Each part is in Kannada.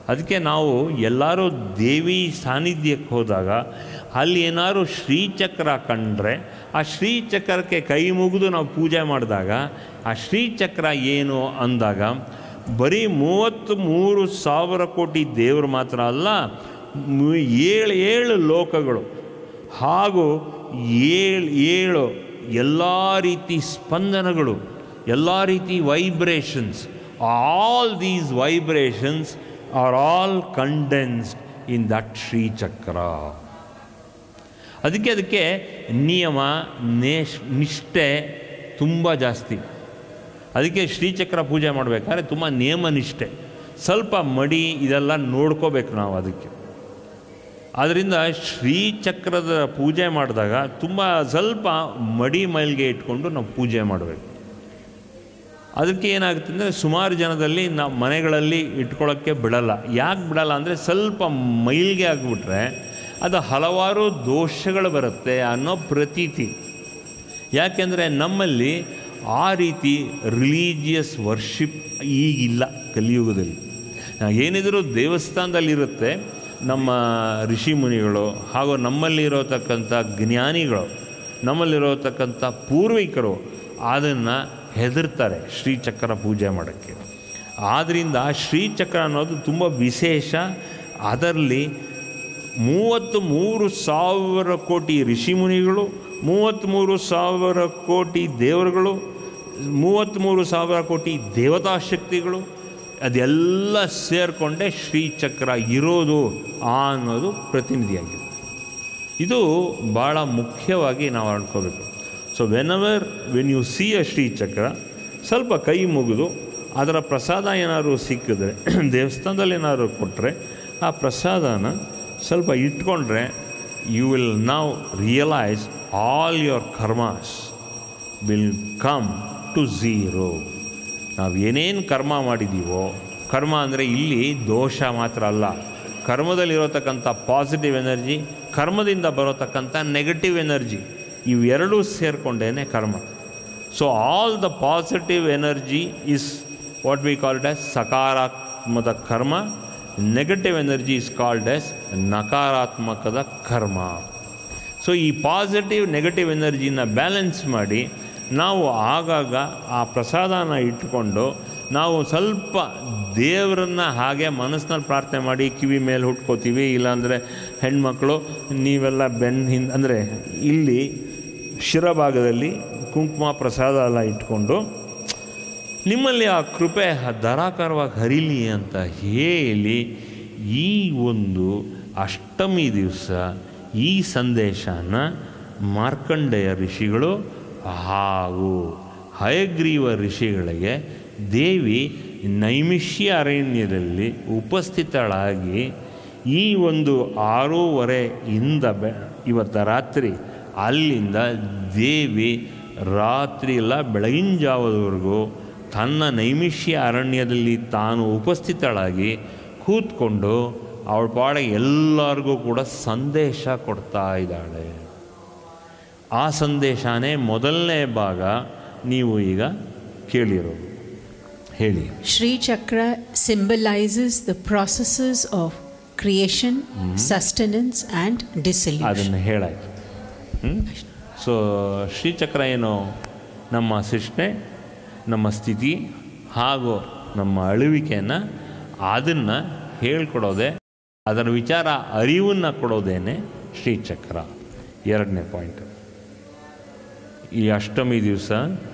ಅದಕ್ಕೆ ನಾವು ಎಲ್ಲರೂ ದೇವಿ ಸಾನ್ನಿಧ್ಯಕ್ಕೆ ಹೋದಾಗ ಅಲ್ಲಿ ಏನಾದ್ರು ಶ್ರೀಚಕ್ರ ಕಂಡ್ರೆ ಆ ಶ್ರೀಚಕ್ರಕ್ಕೆ ಕೈ ಮುಗಿದು ನಾವು ಪೂಜೆ ಮಾಡಿದಾಗ ಆ ಶ್ರೀಚಕ್ರ ಏನು ಅಂದಾಗ ಬರೀ ಮೂವತ್ತು ಮೂರು ಸಾವಿರ ಕೋಟಿ ದೇವರು ಮಾತ್ರ ಅಲ್ಲ ಮು- ಏಳು ಏಳು ಲೋಕಗಳು ಹಾಗೂ ಏಳು ಏಳು ಎಲ್ಲ ರೀತಿ ಸ್ಪಂದನಗಳು ಎಲ್ಲ ರೀತಿ vibrations all these vibrations are all condensed in that Srichakra ಅದಕ್ಕೆ ಅದಕ್ಕೆ ನಿಯಮ ನೇಶ್ ನಿಷ್ಠೆ ತುಂಬ ಜಾಸ್ತಿ ಅದಕ್ಕೆ ಶ್ರೀಚಕ್ರ ಪೂಜೆ ಮಾಡಬೇಕಾದ್ರೆ ತುಂಬ ನಿಯಮ ನಿಷ್ಠೆ ಸ್ವಲ್ಪ ಮಡಿ ಇದೆಲ್ಲ ನೋಡ್ಕೋಬೇಕು ನಾವು ಅದಕ್ಕೆ ಆದ್ದರಿಂದ ಶ್ರೀಚಕ್ರದ ಪೂಜೆ ಮಾಡಿದಾಗ ತುಂಬ ಸ್ವಲ್ಪ ಮಡಿ ಮೈಲ್ಗೆ ಇಟ್ಕೊಂಡು ನಾವು ಪೂಜೆ ಮಾಡಬೇಕು ಅದಕ್ಕೆ ಏನಾಗುತ್ತೆ ಅಂದರೆ ಸುಮಾರು ಜನದಲ್ಲಿ ನಾವು ಮನೆಗಳಲ್ಲಿ ಇಟ್ಕೊಳ್ಳೋಕ್ಕೆ ಬಿಡಲ್ಲ ಯಾಕೆ ಬಿಡಲ್ಲ ಅಂದರೆ ಸ್ವಲ್ಪ ಮೈಲ್ಗೆ ಆಗಿಬಿಟ್ರೆ ಅದು ಹಲವಾರು ದೋಷಗಳು ಬರುತ್ತೆ ಅನ್ನೋ ಪ್ರತೀತಿ ಯಾಕೆಂದರೆ ನಮ್ಮಲ್ಲಿ ಆ ರೀತಿ ರಿಲೀಜಿಯಸ್ ವರ್ಷಿಪ್ ಈಗಿಲ್ಲ ಕಲಿಯುಗದಲ್ಲಿ ಏನಿದ್ರು ದೇವಸ್ಥಾನದಲ್ಲಿರುತ್ತೆ ನಮ್ಮ ಋಷಿ ಮುನಿಗಳು ಹಾಗೂ ನಮ್ಮಲ್ಲಿರೋತಕ್ಕಂಥ ಜ್ಞಾನಿಗಳು ನಮ್ಮಲ್ಲಿರೋತಕ್ಕಂಥ ಪೂರ್ವಿಕರು ಅದನ್ನು ಹೆದರ್ತಾರೆ ಶ್ರೀಚಕ್ರ ಪೂಜೆ ಮಾಡೋಕ್ಕೆ ಆದ್ದರಿಂದ ಶ್ರೀಚಕ್ರ ಅನ್ನೋದು ತುಂಬ ವಿಶೇಷ ಅದರಲ್ಲಿ ಮೂವತ್ತು ಮೂರು ಸಾವಿರ ಕೋಟಿ ಋಷಿಮುನಿಗಳು ಮೂವತ್ತ್ಮೂರು ಸಾವಿರ ಕೋಟಿ ದೇವರುಗಳು ಮೂವತ್ತ್ಮೂರು ಸಾವಿರ ಕೋಟಿ ದೇವತಾ ಶಕ್ತಿಗಳು ಅದೆಲ್ಲ ಸೇರಿಕೊಂಡೇ ಶ್ರೀಚಕ್ರ ಇರೋದು ಆ ಅನ್ನೋದು ಪ್ರತಿನಿಧಿಯಾಗಿದೆ ಇದು ಭಾಳ ಮುಖ್ಯವಾಗಿ ನಾವು ಅನ್ಕೋಬೇಕು so whenever when you see a Srichakra ಸ್ವಲ್ಪ ಕೈ ಮುಗಿದು ಅದರ ಪ್ರಸಾದ ಏನಾದ್ರು ಸಿಕ್ಕಿದ್ರೆ ದೇವಸ್ಥಾನದಲ್ಲಿ ಏನಾದ್ರು ಕೊಟ್ಟರೆ ಆ ಪ್ರಸಾದನ ಸ್ವಲ್ಪ ಇಟ್ಕೊಂಡ್ರೆ you will now realise all your karmas will come to zero ನಾವು ಏನೇನು ಕರ್ಮ ಮಾಡಿದ್ದೀವೋ ಕರ್ಮ ಅಂದರೆ ಇಲ್ಲಿ ದೋಷ ಮಾತ್ರ ಅಲ್ಲ ಕರ್ಮದಲ್ಲಿರತಕ್ಕಂಥ ಪಾಸಿಟಿವ್ ಎನರ್ಜಿ ಕರ್ಮದಿಂದ ಬರತಕ್ಕಂಥ ನೆಗೆಟಿವ್ ಎನರ್ಜಿ ಇವೆರಡೂ ಸೇರಿಕೊಂಡೇ ಕರ್ಮ so all the positive energy is what we called as ಸಕಾರಾತ್ಮಕ ಕರ್ಮ negative energy is called as ನಕಾರಾತ್ಮಕದ ಕರ್ಮ ಸೊ ಈ ಪಾಸಿಟಿವ್ ನೆಗೆಟಿವ್ ಎನರ್ಜಿನ ಬ್ಯಾಲೆನ್ಸ್ ಮಾಡಿ ನಾವು ಆಗಾಗ ಆ ಪ್ರಸಾದನ ಇಟ್ಕೊಂಡು ನಾವು ಸ್ವಲ್ಪ ದೇವರನ್ನ ಹಾಗೆ ಮನಸ್ಸಿನಲ್ಲಿ ಪ್ರಾರ್ಥನೆ ಮಾಡಿ ಕಿವಿ ಮೇಲೆ ಹುಟ್ಕೋತೀವಿ ಇಲ್ಲಾಂದರೆ ಹೆಣ್ಮಕ್ಳು ನೀವೆಲ್ಲ ಬೆನ್ನ ಹಿಂದೆ ಅಂದರೆ ಇಲ್ಲಿ ಶಿರಭಾಗದಲ್ಲಿ ಕುಂಕುಮ ಪ್ರಸಾದ ಎಲ್ಲ ಇಟ್ಕೊಂಡು ನಿಮ್ಮಲ್ಲಿ ಆ ಕೃಪೆ ಧಾರಾಕಾರವಾಗಿ ಹರಿಲಿ ಅಂತ ಹೇಳಿ ಈ ಒಂದು ಅಷ್ಟಮಿ ದಿವಸ ಈ ಸಂದೇಶನ ಮಾರ್ಕಂಡೇಯ ಋಷಿಗಳು ಹಾಗೂ ಹಯಗ್ರೀವ ಋಷಿಗಳಿಗೆ ದೇವಿ ನೈಮಿಷ್ಯ ಅರಣ್ಯದಲ್ಲಿ ಉಪಸ್ಥಿತಳಾಗಿ ಈ ಒಂದು ಆರೂವರೆಯಿಂದ ಬೆ ಇವತ್ತ ರಾತ್ರಿ ಅಲ್ಲಿಂದ ದೇವಿ ರಾತ್ರಿ ಎಲ್ಲ ಬೆಳಗಿನ ಜಾವದವರೆಗೂ ತನ್ನ ನೈಮಿಷ್ಯ ಅರಣ್ಯದಲ್ಲಿ ತಾನು ಉಪಸ್ಥಿತಳಾಗಿ ಕೂತ್ಕೊಂಡು ಅವಳ ಪಾಡಿಗೆ ಎಲ್ಲರಿಗೂ ಕೂಡ ಸಂದೇಶ ಕೊಡ್ತಾ ಇದ್ದಾಳೆ ಆ ಸಂದೇಶನೇ ಮೊದಲನೇ ಭಾಗ ನೀವು ಈಗ ಕೇಳಿರೋದು ಹೇಳಿ Sri Chakra symbolizes the processes of creation, sustenance, and dissolution. ಅದನ್ನು ಹೇಳಾಯ್ತು ಸೊ ಶ್ರೀಚಕ್ರ ಏನು ನಮ್ಮ ಸೃಷ್ಟಿ ನಮ್ಮ ಸ್ಥಿತಿ ಹಾಗೂ ನಮ್ಮ ಅಳುವಿಕೆಯನ್ನು ಅದನ್ನು ಹೇಳ್ಕೊಡೋದೆ ಅದರ ವಿಚಾರ ಅರಿವನ್ನು ಕೊಡೋದೇನೆ ಶ್ರೀಚಕ್ರ ಎರಡನೇ ಪಾಯಿಂಟ್ ಈ ಅಷ್ಟಮಿ ದಿವಸ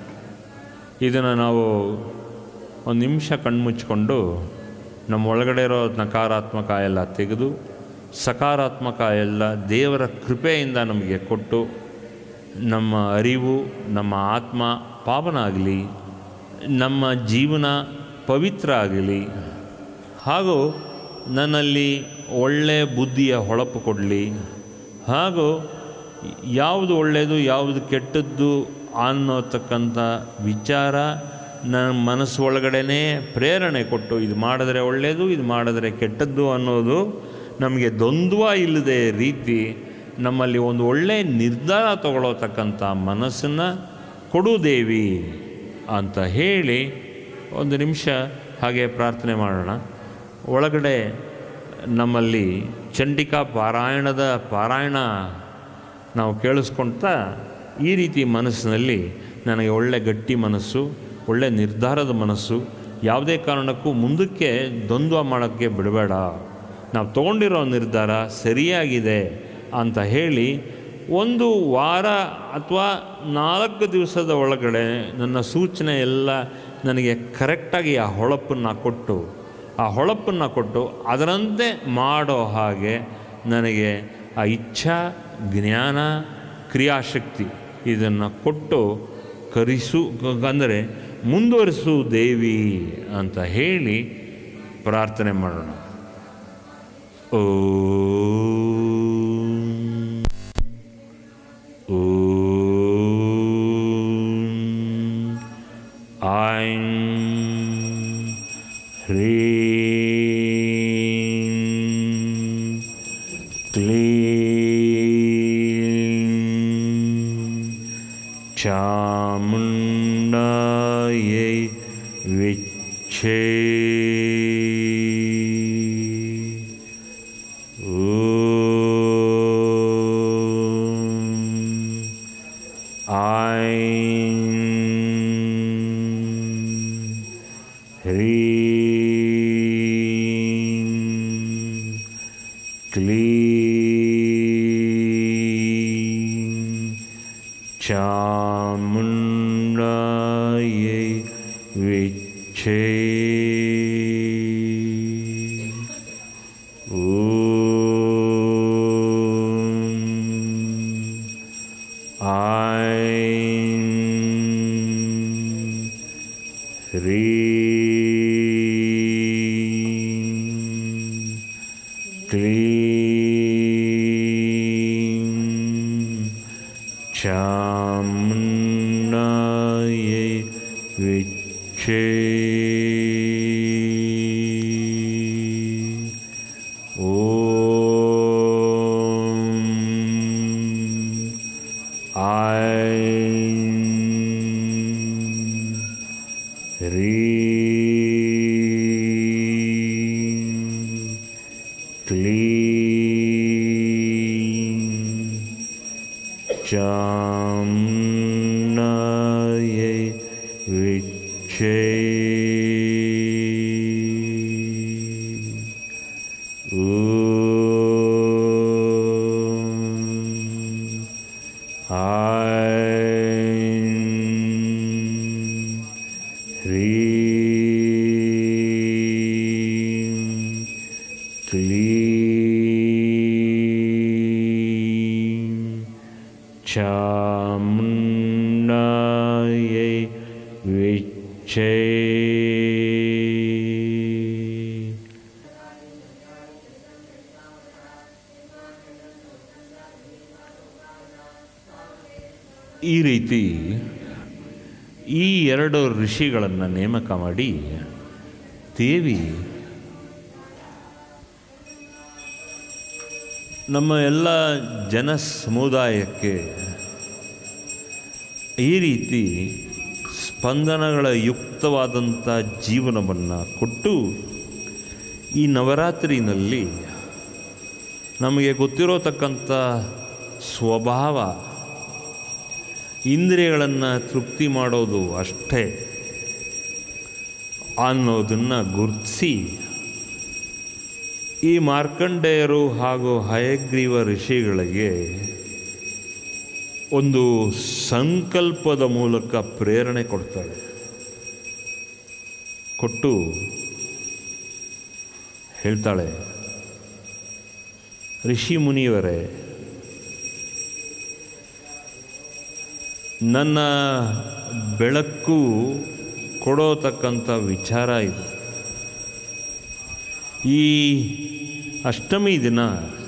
ಇದನ್ನು ನಾವು ಒಂದು ನಿಮಿಷ ಕಣ್ಮುಚ್ಕೊಂಡು ನಮ್ಮ ಒಳಗಡೆ ಇರೋ ನಕಾರಾತ್ಮಕ ಎಲ್ಲ ತೆಗೆದು ಸಕಾರಾತ್ಮಕ ಎಲ್ಲ ದೇವರ ಕೃಪೆಯಿಂದ ನಮಗೆ ಕೊಟ್ಟು ನಮ್ಮ ಅರಿವು ನಮ್ಮ ಆತ್ಮ ಪಾವನ ಆಗಲಿ ನಮ್ಮ ಜೀವನ ಪವಿತ್ರ ಆಗಲಿ ಹಾಗೂ ನನ್ನಲ್ಲಿ ಒಳ್ಳೆಯ ಬುದ್ಧಿಯ ಹೊಳಪು ಕೊಡಲಿ ಹಾಗೂ ಯಾವುದು ಒಳ್ಳೆಯದು ಯಾವುದು ಕೆಟ್ಟದ್ದು ಅನ್ನೋತಕ್ಕಂಥ ವಿಚಾರ ನನ್ನ ಮನಸ್ಸು ಒಳಗಡೆನೇ ಪ್ರೇರಣೆ ಕೊಟ್ಟು ಇದು ಮಾಡಿದ್ರೆ ಒಳ್ಳೆಯದು ಇದು ಮಾಡಿದ್ರೆ ಕೆಟ್ಟದ್ದು ಅನ್ನೋದು ನಮಗೆ ದ್ವಂದ್ವ ಇಲ್ಲದೆ ರೀತಿ ನಮ್ಮಲ್ಲಿ ಒಂದು ಒಳ್ಳೆಯ ನಿರ್ಧಾರ ತಗೊಳ್ಳೋತಕ್ಕಂಥ ಮನಸ್ಸನ್ನು ಕೊಡು ದೇವಿ ಅಂತ ಹೇಳಿ ಒಂದು ನಿಮಿಷ ಹಾಗೆ ಪ್ರಾರ್ಥನೆ ಮಾಡೋಣ ಒಳಗಡೆ ನಮ್ಮಲ್ಲಿ ಚಂಡಿಕಾ ಪಾರಾಯಣದ ಪಾರಾಯಣ ನಾವು ಕೇಳಿಸ್ಕೊಳ್ತಾ ಈ ರೀತಿ ಮನಸ್ಸಿನಲ್ಲಿ ನನಗೆ ಒಳ್ಳೆ ಗಟ್ಟಿ ಮನಸ್ಸು ಒಳ್ಳೆ ನಿರ್ಧಾರದ ಮನಸ್ಸು ಯಾವುದೇ ಕಾರಣಕ್ಕೂ ಮುಂದಕ್ಕೆ ದ್ವಂದ್ವ ಮಾಡೋಕ್ಕೆ ಬಿಡಬೇಡ ನಾವು ತೊಗೊಂಡಿರೋ ನಿರ್ಧಾರ ಸರಿಯಾಗಿದೆ ಅಂತ ಹೇಳಿ ಒಂದು ವಾರ ಅಥವಾ ನಾಲ್ಕು ದಿವಸದ ಒಳಗಡೆ ನನ್ನ ಸೂಚನೆ ಎಲ್ಲ ನನಗೆ ಕರೆಕ್ಟಾಗಿ ಆ ಹೊಳಪನ್ನು ಕೊಟ್ಟು ಆ ಹೊಳಪನ್ನು ಕೊಟ್ಟು ಅದರಂತೆ ಮಾಡೋ ಹಾಗೆ ನನಗೆ ಆ ಇಚ್ಛಾ ಜ್ಞಾನ ಕ್ರಿಯಾಶಕ್ತಿ ಇದನ್ನು ಕೊಟ್ಟು ಕರಿಸು ಅಂದರೆ ಮುಂದುವರಿಸು ದೇವಿ ಅಂತ ಹೇಳಿ ಪ್ರಾರ್ಥನೆ ಮಾಡೋಣ ಓ ಐಂ ಹ್ರೀಂ ಕ್ಲೀಂ ಚಾಮುಂಡಾಯೈ ವಿಚ್ಛೇ ಓಂ ಐಂ ಹ್ರೀಂ ಕ್ಲೀಂ ಚಾಮುಂಡಾಯೈ ವಿಚ್ಛೇ ಓಂ ಐಂ ಹ್ರೀಂ ಕ್ಲೀಂ ಚಾಮುಂಡಾಯೈ ವಿಚ್ಛೇ ಓಂ ಐಂ ಹ್ರೀಂ ಕ್ಲೀಂ ಚಾಮುಂಡಾಯೈ ವಿಚ್ಛೇ ಓಂ ಐಂ ಹ್ರೀಂ ಕ್ಲೀಂ ಚಾಮುಂಡಾಯೈ ವಿಚ್ಛೇ ಈ ರೀತಿ ಈ ಎರಡು ಋಷಿಗಳನ್ನು ನೇಮಕ ಮಾಡಿ ದೇವಿ ನಮ್ಮ ಎಲ್ಲ ಜನ ಸಮುದಾಯಕ್ಕೆ ಈ ರೀತಿ ಸ್ಪಂದನಗಳ ಯುಕ್ತವಾದಂಥ ಜೀವನವನ್ನು ಕೊಟ್ಟು ಈ ನವರಾತ್ರಿನಲ್ಲಿ ನಮಗೆ ಗೊತ್ತಿರೋತಕ್ಕಂಥ ಸ್ವಭಾವ ಇಂದ್ರಿಯಗಳನ್ನು ತೃಪ್ತಿ ಮಾಡೋದು ಅಷ್ಟೇ ಅನ್ನೋದನ್ನು ಗುರುತಿಸಿ ಈ ಮಾರ್ಕಂಡೇಯರು ಹಾಗೂ ಹಯಗ್ರೀವ ಋಷಿಗಳಿಗೆ ಒಂದು ಸಂಕಲ್ಪದ ಮೂಲಕ ಪ್ರೇರಣೆ ಕೊಡ್ತಾರೆ ಕೊಟ್ಟು ಹೇಳ್ತಾಳೆ ಋಷಿ ಮುನಿಯವರೇ ನನ್ನ ಬೆಳಕು ಕೊಡೋತಕ್ಕಂಥ ವಿಚಾರ ಇದು ಈ ಅಷ್ಟಮಿ ದಿನ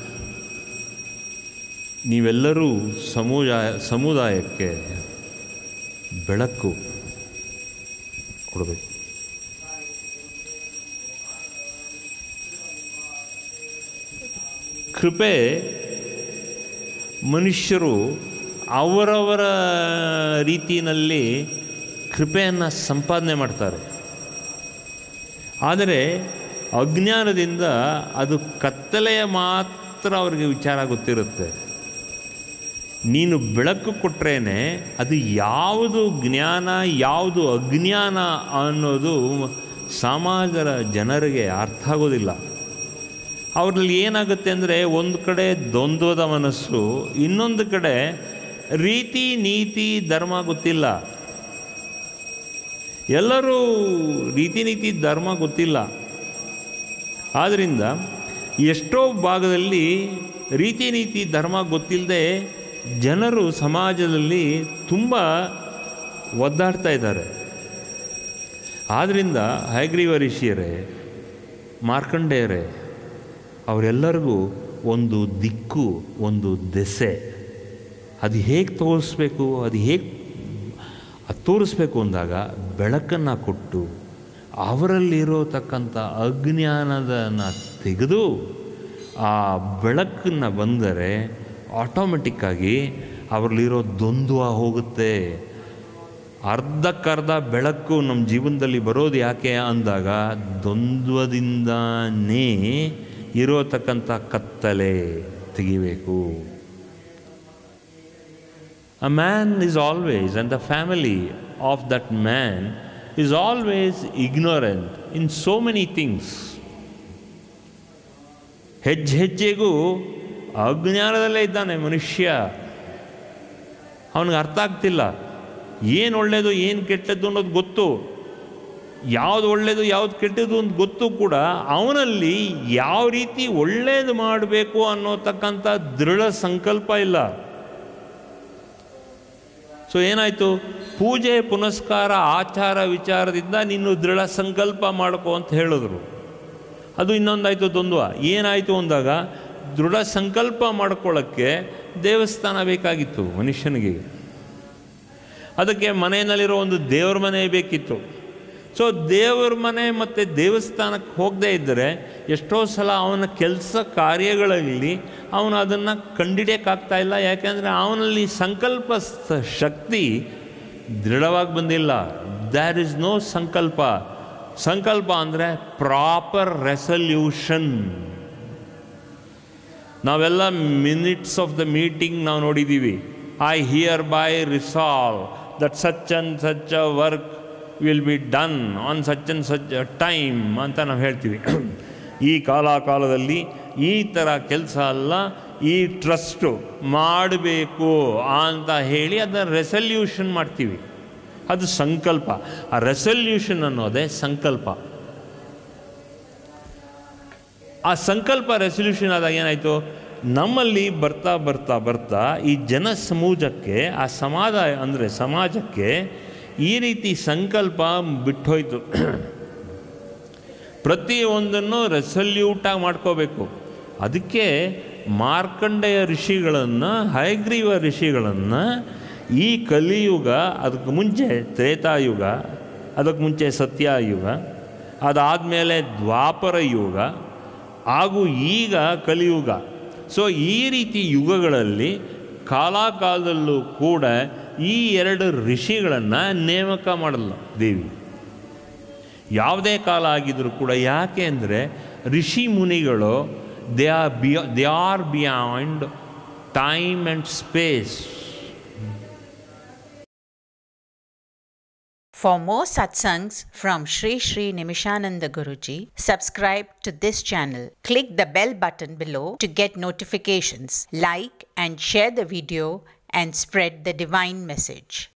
ನೀವೆಲ್ಲರೂ ಸಮುದಾಯ ಸಮುದಾಯಕ್ಕೆ ಬೆಳಕು ಕೊಡಬೇಕು ಕೃಪೆ ಮನುಷ್ಯರು ಅವರವರ ರೀತಿಯಲ್ಲಿ ಕೃಪೆಯನ್ನು ಸಂಪಾದನೆ ಮಾಡ್ತಾರೆ ಆದರೆ ಅಜ್ಞಾನದಿಂದ ಅದು ಕತ್ತಲೆಯ ಮಾತ್ರ ಅವ್ರಿಗೆ ವಿಚಾರ ಗೊತ್ತಿರುತ್ತೆ ನೀನು ಬೆಳಕು ಕೊಟ್ರೇನೆ ಅದು ಯಾವುದು ಜ್ಞಾನ ಯಾವುದು ಅಜ್ಞಾನ ಅನ್ನೋದು ಸಮಾಜದ ಜನರಿಗೆ ಅರ್ಥ ಆಗೋದಿಲ್ಲ ಅವ್ರಲ್ಲಿ ಏನಾಗುತ್ತೆ ಅಂದರೆ ಒಂದು ಕಡೆ ದ್ವಂದ್ವದ ಮನಸ್ಸು ಇನ್ನೊಂದು ಕಡೆ ರೀತಿ ನೀತಿ ಧರ್ಮ ಗೊತ್ತಿಲ್ಲ ಎಲ್ಲರೂ ರೀತಿ ನೀತಿ ಧರ್ಮ ಗೊತ್ತಿಲ್ಲ ಆದ್ದರಿಂದ ಎಷ್ಟೋ ಭಾಗದಲ್ಲಿ ರೀತಿ ನೀತಿ ಧರ್ಮ ಗೊತ್ತಿಲ್ಲದೆ ಜನರು ಸಮಾಜದಲ್ಲಿ ತುಂಬ ಒದ್ದಾಡ್ತಾ ಇದ್ದಾರೆ ಆದ್ದರಿಂದ ಹೈಗ್ರೀವ ಋಷಿಯರೇ ಮಾರ್ಕಂಡೇಯರೇ ಅವರೆಲ್ಲರಿಗೂ ಒಂದು ದಿಕ್ಕು ಒಂದು ದೆಸೆ ಅದು ಹೇಗೆ ತೋರಿಸ್ಬೇಕು ಅದು ಹೇಗೆ ಅದು ತೋರಿಸ್ಬೇಕು ಅಂದಾಗ ಬೆಳಕನ್ನು ಕೊಟ್ಟು ಅವರಲ್ಲಿರೋತಕ್ಕಂಥ ಅಜ್ಞಾನದನ್ನು ತೆಗೆದು ಆ ಬೆಳಕನ್ನು ಬಂದರೆ ಆಟೋಮೆಟಿಕ್ಕಾಗಿ ಅವರಲ್ಲಿರೋ ದ್ವಂದ್ವ ಹೋಗುತ್ತೆ ಅರ್ಧಕ್ಕರ್ಧ ಬೆಳಕು ನಮ್ಮ ಜೀವನದಲ್ಲಿ ಬರೋದು ಯಾಕೆ ಅಂದಾಗ ದ್ವಂದ್ವದಿಂದನೇ ಇರೋತಕ್ಕಂಥ ಕತ್ತಲೆ ತೆಗಿಬೇಕು A man is always, and the family of that man is always ignorant in so many things. ಹೆಜ್ಜೆ ಹೆಜ್ಜೆಗೂ ಅಜ್ಞಾನದಲ್ಲೇ ಇದ್ದಾನೆ ಮನುಷ್ಯ ಅವನಿಗೆ ಅರ್ಥ ಆಗ್ತಿಲ್ಲ ಏನು ಒಳ್ಳೆಯದು ಏನು ಕೆಟ್ಟದ್ದು ಅನ್ನೋದು ಗೊತ್ತು ಯಾವುದು ಒಳ್ಳೆಯದು ಯಾವುದು ಕೆಟ್ಟದ್ದು ಅಂತ ಗೊತ್ತು ಕೂಡ ಅವನಲ್ಲಿ ಯಾವ ರೀತಿ ಒಳ್ಳೆಯದು ಮಾಡಬೇಕು ಅನ್ನೋತಕ್ಕಂಥ ದೃಢ ಸಂಕಲ್ಪ ಇಲ್ಲ ಸೊ ಏನಾಯಿತು ಪೂಜೆ ಪುನಸ್ಕಾರ ಆಚಾರ ವಿಚಾರದಿಂದ ನೀನು ದೃಢ ಸಂಕಲ್ಪ ಮಾಡ್ಕೋ ಅಂತ ಹೇಳಿದ್ರು ಅದು ಇನ್ನೊಂದಾಯಿತು ದ್ವಂದ್ವ ಏನಾಯಿತು ಅಂದಾಗ ದೃಢ ಸಂಕಲ್ಪ ಮಾಡ್ಕೊಳ್ಳೋಕ್ಕೆ ದೇವಸ್ಥಾನ ಬೇಕಾಗಿತ್ತು ಮನುಷ್ಯನಿಗೆ ಅದಕ್ಕೆ ಮನೆಯಲ್ಲಿರೋ ಒಂದು ದೇವ್ರ ಮನೆ ಬೇಕಿತ್ತು ಸೊ ದೇವ್ರ ಮನೆ ಮತ್ತು ದೇವಸ್ಥಾನಕ್ಕೆ ಹೋಗದೇ ಇದ್ದರೆ ಎಷ್ಟೋ ಸಲ ಅವನ ಕೆಲಸ ಕಾರ್ಯಗಳಲ್ಲಿ ಅವನು ಅದನ್ನು ಕಂಡಿಡಿಯೋಕ್ಕಾಗ್ತಾ ಇಲ್ಲ ಯಾಕೆಂದರೆ ಅವನಲ್ಲಿ ಸಂಕಲ್ಪ ಸ- ಶಕ್ತಿ ದೃಢವಾಗಿ ಬಂದಿಲ್ಲ ದ್ಯಾರ್ ಇಸ್ ನೋ ಸಂಕಲ್ಪ ಸಂಕಲ್ಪ ಅಂದರೆ ಪ್ರಾಪರ್ ರೆಸಲ್ಯೂಷನ್ ನಾವೆಲ್ಲ ಮಿನಿಟ್ಸ್ ಆಫ್ ದ ಮೀಟಿಂಗ್ ನಾವು ನೋಡಿದ್ದೀವಿ I hereby resolve that such and such a work will be done on such and such time ಅಂತ ನಾವು ಹೇಳ್ತೀವಿ ಈ ಕಾಲ ಕಾಲದಲ್ಲಿ ಈ ಥರ ಕೆಲಸ ಅಲ್ಲ ಈ ಟ್ರಸ್ಟು ಮಾಡಬೇಕು ಅಂತ ಹೇಳಿ ಅದನ್ನು ರೆಸಲ್ಯೂಷನ್ ಮಾಡ್ತೀವಿ ಅದು ಸಂಕಲ್ಪ ಆ ರೆಸಲ್ಯೂಷನ್ ಅನ್ನೋದೇ ಸಂಕಲ್ಪ ಆ ಸಂಕಲ್ಪ ರೆಸಲ್ಯೂಷನ್ ಆದಾಗ ಏನಾಯಿತು ನಮ್ಮಲ್ಲಿ ಬರ್ತಾ ಬರ್ತಾ ಬರ್ತಾ ಈ ಜನ ಸಮೂಹಕ್ಕೆ ಆ ಸಮಾಜ ಅಂದರೆ ಸಮಾಜಕ್ಕೆ ಈ ರೀತಿ ಸಂಕಲ್ಪ ಬಿಟ್ಟೋಯ್ತು ಪ್ರತಿಯೊಂದನ್ನು ರೆಸಲ್ಯೂಟಾಗಿ ಮಾಡ್ಕೋಬೇಕು ಅದಕ್ಕೆ ಮಾರ್ಕಂಡೆಯ ಋಷಿಗಳನ್ನು ಹಯಗ್ರೀವ ಋಷಿಗಳನ್ನು ಈ ಕಲಿಯುಗ ಅದಕ್ಕೆ ಮುಂಚೆ ತ್ರೇತಾಯುಗ ಅದಕ್ಕೆ ಮುಂಚೆ ಸತ್ಯಯುಗ ಅದಾದಮೇಲೆ ದ್ವಾಪರ ಯುಗ ಹಾಗೂ ಈಗ ಕಲಿಯುಗ ಸೊ ಈ ರೀತಿ ಯುಗಗಳಲ್ಲಿ ಕಾಲಾಕಾಲದಲ್ಲೂ ಕೂಡ ಈ ಎರಡು ಋಷಿಗಳನ್ನು ನೇಮಕ ಮಾಡಲ್ಲ ದೇವಿ ಯಾವುದೇ ಕಾಲ ಆಗಿದ್ರೂ ಕೂಡ ಯಾಕೆ ಅಂದರೆ ಋಷಿ ಮುನಿಗಳು ದೇ ಆರ್ ಬಿಯಾ they are beyond time and space For more satsangs from Sri Sri Nimishananda Guruji, subscribe to this channel. Click the bell button below to get notifications. Like and share the video and spread the divine message.